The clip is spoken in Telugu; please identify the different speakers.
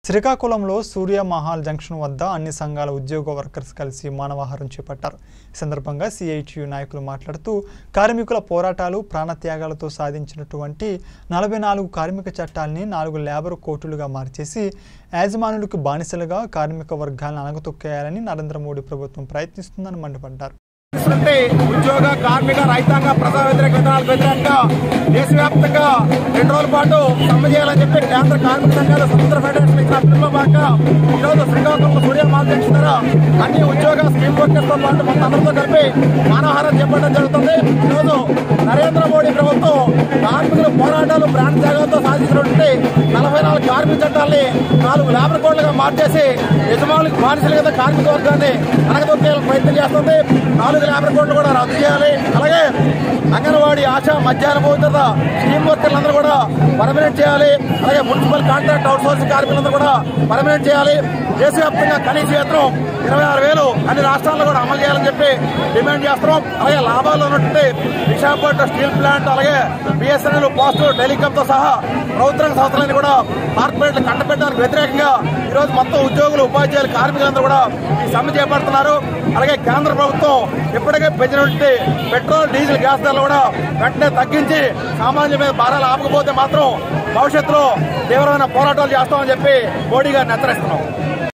Speaker 1: శ్రీకాకుళంలో సూర్య మహాల్ జంక్షన్ వద్ద అన్ని సంఘాల ఉద్యోగ వర్కర్స్ కలిసి మానవాహారం చేపట్టారు ఈ సందర్భంగా సిఐటియు నాయకులు మాట్లాడుతూ కార్మికుల పోరాటాలు ప్రాణత్యాగాలతో సాధించినటువంటి నలభై నాలుగు కార్మిక చట్టాలని నాలుగు లేబర్ కోర్టులుగా మార్చేసి యాజమానులకు బానిసలుగా కార్మిక వర్గాలను అణగతొక్కేయాలని నరేంద్ర మోడీ ప్రభుత్వం ప్రయత్నిస్తుందని మండిపడ్డారు
Speaker 2: చేసినటువంటి ఉద్యోగ కార్మిక రైతాంగ ప్రజా వ్యతిరేక విధానాలకు వ్యతిరేకంగా దేశవ్యాప్తంగా రెండు రోజుల పాటు సమ్మె చేయాలని చెప్పి కేంద్ర కార్మిక సంఘాల స్వతంత్ర ఫెడరేషన్ ఇచ్చిన పిలుపులో భాగంగా ఈరోజు శ్రీకాకుళం సూర్య మార్కెట్ ద్వారా అన్ని ఉద్యోగ స్కీమ్ వర్కర్స్ తో పాటు మన అందరితో కలిపి మానవహారం చేపట్టడం జరుగుతుంది ఈరోజు నరేంద్ర మోడీ ప్రభుత్వం కార్మికుల పోరాటాలు ప్రాణ త్యాగాలతో సాధించినటువంటి నలభై నాలుగు కార్మిక చట్టాలని నాలుగు లేబర్ కోడ్లుగా మార్చేసి యజమానులకు బానిసల కింద కార్మిక వర్గాన్ని అనగదొక్కేయాలని ప్రయత్నం చేస్తుంది నాలుగు లేబర్ కోడ్లు కూడా రద్దు చేయాలి అలాగే అంగన్వాడీ ఆశ మధ్యాహ్న భోజన స్కీమ్ వర్కర్లందరూ కూడా పర్మనెంట్ చేయాలి అలాగే మున్సిపల్ కాంట్రాక్ట్ అవుట్ సోర్సింగ్ కార్మికులందరూ కూడా పర్మనెంట్ చేయాలి దేశవ్యాప్తంగా కనీస వేతనం ఇరవై ఆరు వేలు అన్ని రాష్ట్రాల్లో కూడా అమలు చేయాలని చెప్పి డిమాండ్ చేస్తున్నాం అలాగే లాభాలు ఉన్నటువంటి విశాఖపట్నం స్టీల్ ప్లాంట్ అలాగే బిఎస్ఎన్ఎల్ పోస్ట్ టెలికామ్ తో సహా ప్రభుత్వ రంగ సంస్థలన్నీ కూడా కార్పొరేట్లు కట్టబెట్టడానికి వ్యతిరేకంగా ఈరోజు మొత్తం ఉద్యోగులు ఉపాధ్యాయులు కార్మికులందరూ కూడా ఈ సమ్మె చేపడుతున్నారు అలాగే కేంద్ర ప్రభుత్వం ఇప్పటికే పెంచినటువంటి పెట్రోల్ డీజిల్ గ్యాస్ ధరలు కూడా వెంటనే తగ్గించి సామాన్యుల మీద భారాలు ఆపకపోతే మాత్రం భవిష్యత్తులో తీవ్రమైన పోరాటాలు చేస్తామని చెప్పి మోడీ గారిని హెచ్చరిస్తున్నాం